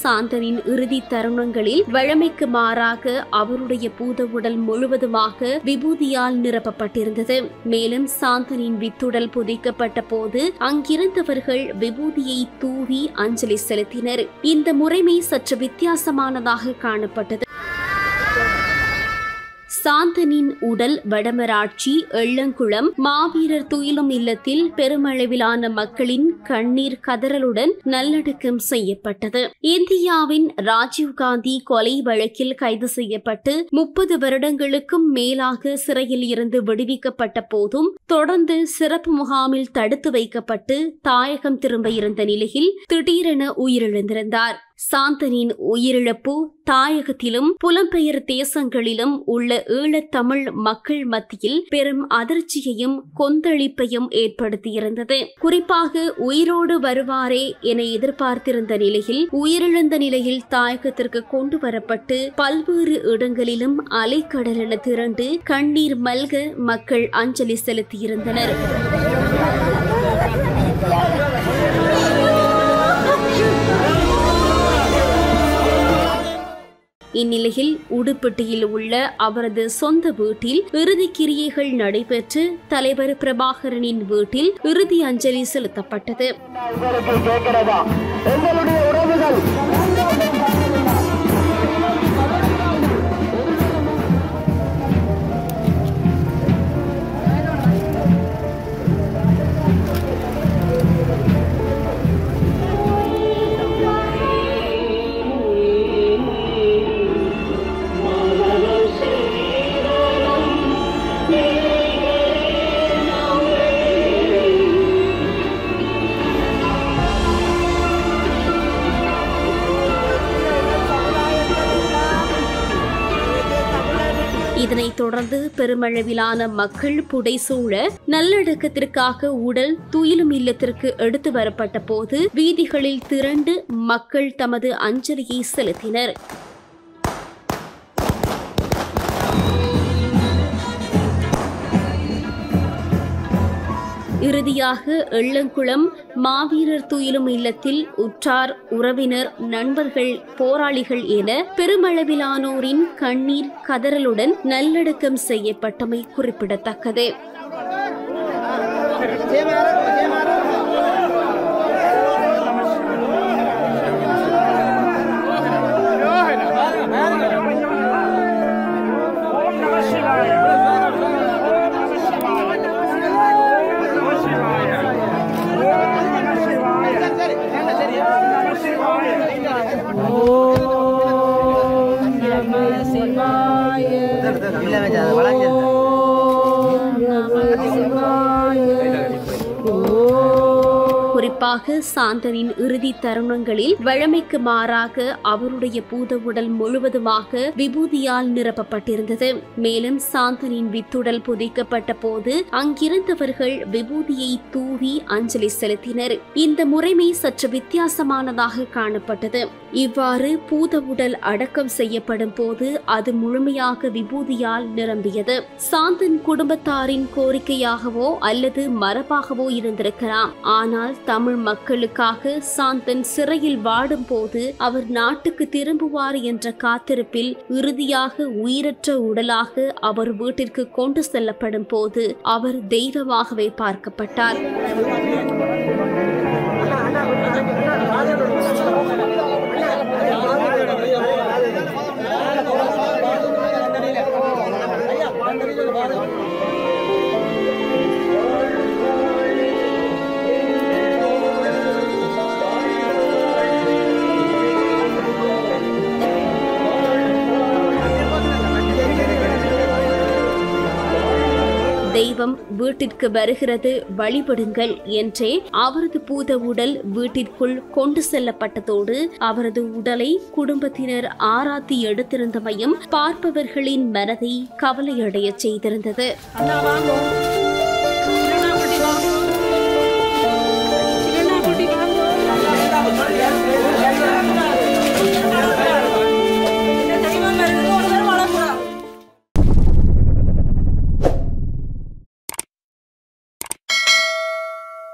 சாந்தனின் இறுதி தருணங்களில் வழமைக்கு மாறாக அவருடைய பூத உடல் முழுவதுமாக விபூதியால் நிரப்பப்பட்டிருந்தது மேலும் சாந்தனின் வித்துடல் புதைக்கப்பட்ட போது அங்கிருந்தவர்கள் விபூதியை தூவி அஞ்சலி செலுத்தினர் இந்த முறைமை சற்று வித்தியாசமானதாக காணப்பட்டது சாந்தனின் உடல் வடமராட்சி எள்ளங்குளம் மாவீரர் துயிலும் இல்லத்தில் பெருமளவிலான மக்களின் கண்ணீர் கதறலுடன் நல்லடக்கம் செய்யப்பட்டது இந்தியாவின் ராஜீவ்காந்தி கொலை வழக்கில் கைது செய்யப்பட்டு முப்பது வருடங்களுக்கும் மேலாக சிறையில் இருந்து விடுவிக்கப்பட்ட போதும் தொடர்ந்து சிறப்பு முகாமில் தடுத்து வைக்கப்பட்டு தாயகம் திரும்ப இருந்த நிலையில் திடீரென உயிரிழந்திருந்தார் சாந்தனின் உயிரிழப்பு தாயகத்திலும் புலம்பெயர் தேசங்களிலும் உள்ள ஈழத்தமிழ் மக்கள் மத்தியில் பெரும் அதிர்ச்சியையும் கொந்தளிப்பையும் ஏற்படுத்தியிருந்தது குறிப்பாக உயிரோடு வருவாரே என எதிர்பார்த்திருந்த நிலையில் உயிரிழந்த நிலையில் தாயகத்திற்கு கொண்டு வரப்பட்டு பல்வேறு இடங்களிலும் அலைக்கடலென திரண்டு கண்ணீர் மல்க மக்கள் அஞ்சலி செலுத்தியிருந்தனர் இந்நிலையில் உடுப்பட்டியில் உள்ள அவரது சொந்த வீட்டில் இறுதி கிரியைகள் நடைபெற்று தலைவர் பிரபாகரனின் வீட்டில் இறுதி அஞ்சலி செலுத்தப்பட்டது உங்களுக்கு கேட்கிறதா எங்களுடைய உறவுகள் இதனைத் தொடர்ந்து பெருமளவிலான மக்கள் புடைசூழ நல்லடக்கத்திற்காக உடல் துயிலும் இல்லத்திற்கு எடுத்து வரப்பட்ட போது வீதிகளில் திரண்டு மக்கள் தமது அஞ்சலியை செலுத்தினர் இறுதியாக எள்ளங்குளம் மாவீரர் துயிலும் இல்லத்தில் உற்றார் உறவினர் நண்பர்கள் போராளிகள் என பெருமளவிலானோரின் கண்ணீர் கதறலுடன் நல்லடக்கம் செய்யப்பட்டமை குறிப்பிடத்தக்கது குறிப்பாக சாந்தனின் இறுதி தருணங்களில் வழமைக்கு மாறாக அவருடைய பூத உடல் முழுவதுமாக விபூதியால் நிரப்பப்பட்டிருந்தது மேலும் சாந்தனின் வித்துடல் புதைக்கப்பட்ட போது அங்கிருந்தவர்கள் விபூதியை தூவி அஞ்சலி செலுத்தினர் இந்த முறைமை சற்று வித்தியாசமானதாக காணப்பட்டது இவ்வாறு பூத உடல் அடக்கம் செய்யப்படும் போது அது முழுமையாக விபூதியால் நிரம்பியது சாந்தன் குடும்பத்தாரின் கோரிக்கையாகவோ அல்லது மரபாகவோ இருந்திருக்கலாம் ஆனால் தமிழ் மக்களுக்காக சாந்தன் சிறையில் வாடும் போது அவர் நாட்டுக்கு திரும்புவார் என்ற காத்திருப்பில் இறுதியாக உயிரற்ற உடலாக அவர் வீட்டிற்கு கொண்டு செல்லப்படும் போது அவர் தெய்வமாகவே பார்க்கப்பட்டார் தெய்வம் வீட்டிற்கு வருகிறது வழிபடுங்கள் என்றே அவரது பூத உடல் வீட்டிற்குள் கொண்டு செல்லப்பட்டதோடு அவரது உடலை குடும்பத்தினர் ஆராத்தி எடுத்திருந்தமையும் பார்ப்பவர்களின் மனதை கவலையடையச் செய்திருந்தது அண்ணா வாங்க